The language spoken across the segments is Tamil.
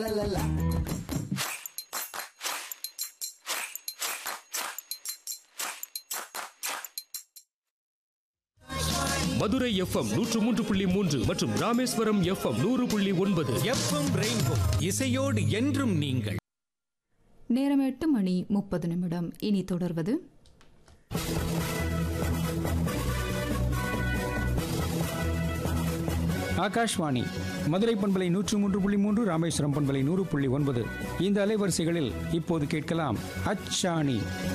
மதுரை எஃப்எம் நூற்று மூன்று புள்ளி மூன்று மற்றும் ராமேஸ்வரம் எஃப்எம் நூறு புள்ளி ஒன்பது எஃப்எம் ரெயின்போ இசையோடு என்றும் நீங்கள் நேரம் எட்டு மணி முப்பது நிமிடம் இனி தொடர்வது ஆகாஷ்வாணி மதுரை பண்பலை நூற்று மூன்று புள்ளி மூன்று ராமேஸ்வரம் பண்பலை நூறு புள்ளி ஒன்பது இந்த அலைவரிசைகளில் இப்போது கேட்கலாம் அச்சாணி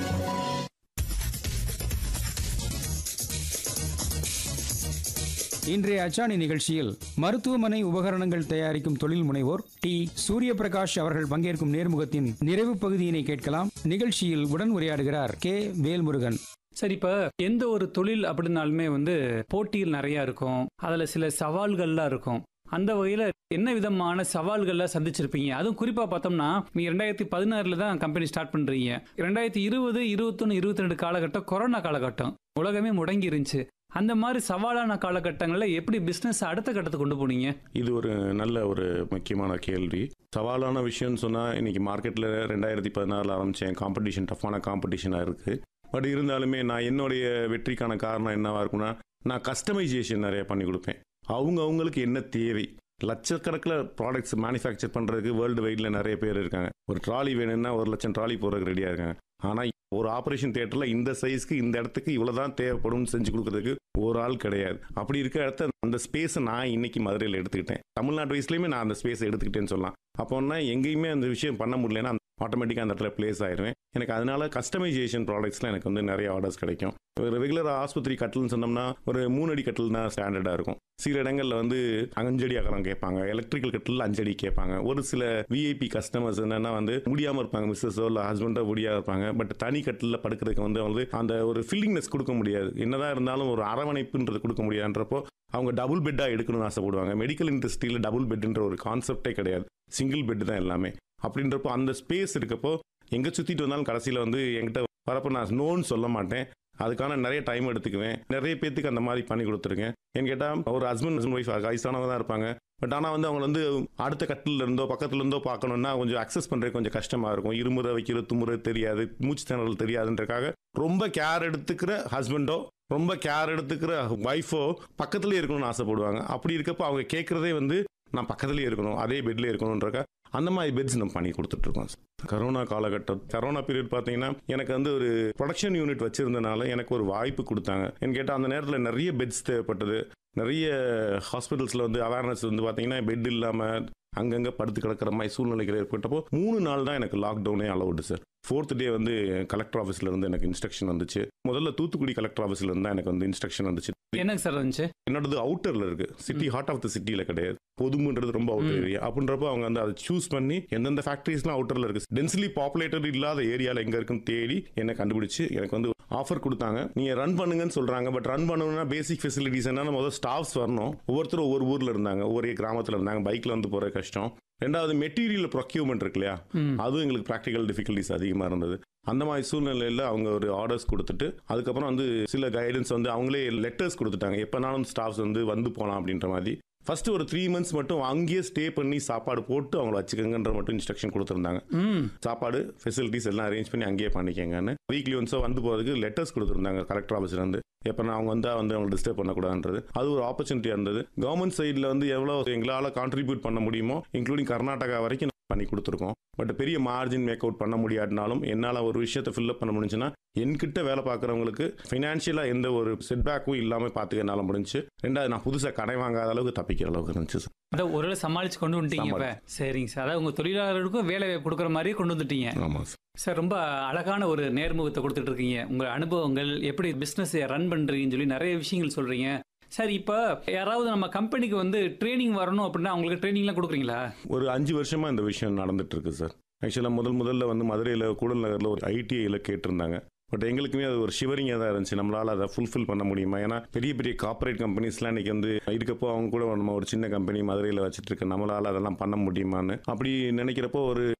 இன்றைய அச்சாணி நிகழ்ச்சியில் மருத்துவமனை உபகரணங்கள் தயாரிக்கும் தொழில் முனைவோர் டி சூரிய பிரகாஷ் அவர்கள் பங்கேற்கும் நேர்முகத்தின் நிறைவு பகுதியினை கேட்கலாம் நிகழ்ச்சியில் உடன் உரையாடுகிறார் கே வேல்முருகன் சரி இப்ப எந்த ஒரு தொழில் அப்படின்னாலுமே வந்து போட்டிகள் நிறைய இருக்கும் அதுல சில சவால்கள்லாம் இருக்கும் அந்த வகையில என்ன விதமான சவால்கள்லாம் சந்திச்சிருப்பீங்க அதுவும் குறிப்பா பார்த்தோம்னா நீங்க ரெண்டாயிரத்தி பதினாறுல தான் கம்பெனி ஸ்டார்ட் பண்றீங்க ரெண்டாயிரத்தி இருபது இருபத்தொன்னு இருபத்தி ரெண்டு காலகட்டம் கொரோனா காலகட்டம் உலகமே முடங்கி இருந்துச்சு அந்த மாதிரி சவாலான காலகட்டங்களில் எப்படி பிசினஸ் அடுத்த கட்டத்துக்கு கொண்டு போனீங்க இது ஒரு நல்ல ஒரு முக்கியமான கேள்வி சவாலான விஷயம்னு சொன்னால் இன்னைக்கு மார்க்கெட்டில் ரெண்டாயிரத்தி பதினாறில் ஆரம்பித்தேன் காம்படிஷன் டஃப்பான காம்படிஷனாக இருக்குது பட் இருந்தாலுமே நான் என்னுடைய வெற்றிக்கான காரணம் என்னவா இருக்கும்னா நான் கஸ்டமைசேஷன் நிறைய பண்ணி கொடுப்பேன் அவங்க அவங்களுக்கு என்ன தேவை லட்சக்கணக்கில் ப்ராடக்ட்ஸ் மேனுஃபேக்சர் பண்ணுறதுக்கு வேர்ல்டு வைடில் நிறைய பேர் இருக்காங்க ஒரு ட்ராலி வேணும்னா ஒரு லட்சம் ட்ராலி போகிறதுக்கு ரெடியாக இருக்காங்க ஆனால் ஒரு ஆப்ரேஷன் தியேட்டரில் இந்த சைஸ்க்கு இந்த இடத்துக்கு இவ்வளோ தான் தேவைப்படும்னு செஞ்சு கொடுக்கறதுக்கு ஒரு ஆள் கிடையாது அப்படி இருக்க இடத்த அந்த ஸ்பேஸை நான் இன்னைக்கு மதுரையில் எடுத்துக்கிட்டேன் தமிழ்நாடு வயசுலையுமே நான் அந்த ஸ்பேஸை எடுத்துக்கிட்டேன்னு சொல்லலாம் அப்போன்னா எங்கேயுமே அந்த விஷயம் பண்ண முடியலன்னா ஆட்டோமேட்டிக்காக அந்த இடத்துல பிளேஸ் ஆயிடுவேன் எனக்கு அதனால கஸ்டமைசேஷன் ப்ராடக்ட்ஸ்லாம் எனக்கு வந்து நிறைய ஆர்டர்ஸ் கிடைக்கும் ஒரு ரெகுலர் ஆஸ்பத்திரி கட்டில்னு சொன்னோம்னா ஒரு மூணு அடி கட்டில் தான் ஸ்டாண்டர்டாக இருக்கும் சில இடங்களில் வந்து அஞ்சடி அகலம் கேட்பாங்க எலக்ட்ரிக்கல் கட்டில் அஞ்சடி கேட்பாங்க ஒரு சில விஐபி கஸ்டமர்ஸ் என்னன்னா வந்து முடியாமல் இருப்பாங்க மிஸ்ஸஸோ இல்லை ஹஸ்பண்டோ முடியாம இருப்பாங்க பட் தனி கட்டில் படுக்கிறதுக்கு வந்து வந்து அந்த ஒரு ஃபீலிங்னஸ் கொடுக்க முடியாது என்னதான் இருந்தாலும் ஒரு அரவணைப்புன்றது கொடுக்க முடியாதுன்றப்போ அவங்க டபுள் பெட்டாக எடுக்கணும்னு ஆசைப்படுவாங்க மெடிக்கல் இண்டஸ்ட்ரியில் டபுள் பெட்ன்ற ஒரு கான்செப்டே கிடையாது சிங்கிள் பெட் தான் எல்லாமே அப்படின்றப்போ அந்த ஸ்பேஸ் இருக்கப்போ எங்கே சுற்றிட்டு வந்தாலும் கடைசியில் வந்து என்கிட்ட வரப்போ நான் நோன்னு சொல்ல மாட்டேன் அதுக்கான நிறைய டைம் எடுத்துக்குவேன் நிறைய பேத்துக்கு அந்த மாதிரி பண்ணி கொடுத்துருக்கேன் ஏன்னு கேட்டால் ஒரு ஹஸ்பண்ட் ஹஸ்பண்ட் ஒய்ஃப் வயசானவங்க தான் இருப்பாங்க பட் ஆனால் வந்து அவங்க வந்து அடுத்த கட்டில் இருந்தோ பக்கத்துல இருந்தோ பார்க்கணுன்னா கொஞ்சம் அக்சஸ் பண்ணுறது கொஞ்சம் கஷ்டமாக இருக்கும் இருமுறை வைக்கிறது துமுறை தெரியாது மூச்சு திணறல் தெரியாதுன்றக்காக ரொம்ப கேர் எடுத்துக்கிற ஹஸ்பண்டோ ரொம்ப கேர் எடுத்துக்கிற ஒய்ஃபோ பக்கத்துலேயே இருக்கணும்னு ஆசைப்படுவாங்க அப்படி இருக்கப்போ அவங்க கேட்குறதே வந்து நான் பக்கத்துலேயே இருக்கணும் அதே பெட்லேயே இருக்கணுன்றக்கா அந்த மாதிரி பெட்ஸ் நம்ம பண்ணி கொடுத்துட்ருக்கோம் கரோனா காலகட்டம் கரோனா பீரியட் பார்த்தீங்கன்னா எனக்கு வந்து ஒரு ப்ரொடக்ஷன் யூனிட் வச்சிருந்தனால எனக்கு ஒரு வாய்ப்பு கொடுத்தாங்க என் கேட்டால் அந்த நேரத்தில் நிறைய பெட்ஸ் தேவைப்பட்டது நிறைய ஹாஸ்பிட்டல்ஸில் வந்து அவேர்னஸ் வந்து பார்த்தீங்கன்னா பெட் இல்லாமல் அங்கங்கே படுத்து கிடக்கிற மாதிரி சூழ்நிலைகள் ஏற்பட்டப்போ மூணு நாள் தான் எனக்கு லாக்டவுனே அலவுடு சார் ஃபோர்த் டே வந்து கலெக்டர் ஆஃபீஸ்ல இருந்து எனக்கு இன்ஸ்ட்ரக்ஷன் வந்துச்சு முதல்ல தூத்துக்குடி கலெக்டர் ஆஃபீஸ்ல இருந்து தான் எனக்கு வந்து இன்ஸ்ட்ரக்ஷன் வந்துச்சு என்னங்க சார் இருந்துச்சு என்னோடது அவுட்டர்ல இருக்கு சிட்டி ஹார்ட் ஆஃப் த சிட்டியில கிடையாது பொதுமுன்றது ரொம்ப அவுட்டர் ஏரியா அப்படின்றப்போ அவங்க வந்து அதை சூஸ் பண்ணி எந்தெந்த ஃபேக்டரிஸ்லாம் அவுட்டர்ல இருக்கு டென்ஸ்லி பாப்புலேட்டட் இல்லாத ஏரியால எங்க இருக்குன்னு தேடி என்ன கண்டுபிடிச்சு எனக்கு வந்து ஆஃபர் கொடுத்தாங்க நீங்க ரன் பண்ணுங்கன்னு சொல்றாங்க பட் ரன் பண்ணணும்னா பேசிக் ஃபெசிலிட்டிஸ் என்ன முதல்ல ஸ்டாஃப்ஸ் வரணும் ஒவ்வொருத்தரும் ஒவ்வொரு ஊர்ல இருந்தாங்க ஒரே கிராமத்துல இருந்தாங்க பைக்ல வந்து போற கஷ்டம் ரெண்டாவது மெட்டீரியல் ப்ரொக்யூமெண்ட் இருக்கு இல்லையா அதுவும் எங்களுக்கு ப்ராக்டிக்கல் டிஃபிகல்ட்டிஸ் அதிகமாக இருந்தது அந்த மாதிரி சூழ்நிலையில் அவங்க ஒரு ஆர்டர்ஸ் கொடுத்துட்டு அதுக்கப்புறம் வந்து சில கைடன்ஸ் வந்து அவங்களே லெட்டர்ஸ் கொடுத்துட்டாங்க எப்போனாலும் ஸ்டாஃப்ஸ் வந்து வந்து போகலாம் அப்படின்ற மாதிரி ஃபர்ஸ்ட் ஒரு த்ரீ மந்த்ஸ் மட்டும் அங்கேயே ஸ்டே பண்ணி சாப்பாடு போட்டு அவங்கள வச்சுக்கோங்கன்ற மட்டும் இன்ஸ்ட்ரக்ஷன் கொடுத்துருந்தாங்க சாப்பாடு ஃபெசிலிட்டிஸ் எல்லாம் அரேஞ்ச் பண்ணி அங்கேயே பண்ணிக்கங்கன்னு வீக்லி ஒன்ஸோ வந்து போகிறதுக்கு லெட்டர்ஸ் கொடுத்துருந்தாங்க கலெக்டர் ஆஃபீஸ்ல இருந்து எப்போ நான் அவங்க வந்தால் வந்து அவங்க டிஸ்டர்ப் பண்ணக்கூடாதுன்றது அது ஒரு ஆப்பர்ச்சுனிட்டியாக இருந்தது கவர்மெண்ட் சைடில் வந்து எவ்வளோ எங்களால் கான்ட்ரிபியூட் பண்ண முடியுமோ இன்க்ளூடிங் கர்நாடகா வரைக்கும் பண்ணி கொடுத்துருக்கோம் பட் பெரிய மார்ஜின் மேக் அவுட் பண்ண முடியாட்டினாலும் என்னால் ஒரு விஷயத்தை ஃபில்அப் பண்ண முடிஞ்சுன்னா என்கிட்ட வேலை பார்க்குறவங்களுக்கு ஃபினான்ஷியலாக எந்த ஒரு செட்பேக்கும் இல்லாமல் பார்த்துக்க என்னால் முடிஞ்சு ரெண்டாவது நான் புதுசாக கடை வாங்காத அளவுக்கு தப்பிக்கிற அளவுக்கு இருந்துச்சு சார் அதான் ஒரு வேளை சமாளிச்சு கொண்டு வந்துட்டீங்க இப்ப சரிங்க சார் அதாவது உங்க தொழிலாளர்களுக்கும் வேலை வாய்ப்பு கொடுக்குற மாதிரியே கொண்டு வந்துட்டீங்க ஆமாம் சார் சார் ரொம்ப அழகான ஒரு நேர்முகத்தை கொடுத்துட்டு இருக்கீங்க உங்க அனுபவங்கள் எப்படி பிசினஸ் ரன் பண்றீங்கன்னு சொல்லி நிறைய விஷயங்கள் சொல்றீங்க சார் இப்போ யாராவது நம்ம கம்பெனிக்கு வந்து ட்ரைனிங் வரணும் அப்படின்னா அவங்களுக்கு ட்ரைனிங்லாம் கொடுக்குறீங்களா ஒரு அஞ்சு வருஷமா இந்த விஷயம் நடந்துட்டு இருக்கு சார் ஆக்சுவலாக முதல் முதல்ல வந்து மதுரையில் கூடல் நகரில் ஒரு ஐடிஐயில் கேட்டிருந்தாங்க பட் எங்களுக்குமே அது ஒரு ஷிவரிங்காக தான் இருந்துச்சு நம்மளால் அதை ஃபுல்ஃபில் பண்ண முடியுமா ஏன்னா பெரிய பெரிய கார்ப்பரேட் கம்பெனிஸ்லாம் இன்னைக்கு வந்து இருக்கப்போ அவங்க கூட நம்ம ஒரு சின்ன கம்பெனி மதுரையில் வச்சுட்டு இருக்க நம்மளால் அதெல்லாம் பண்ண முடியுமான்னு அப்படி நினைக்கிறப்போ ஒரு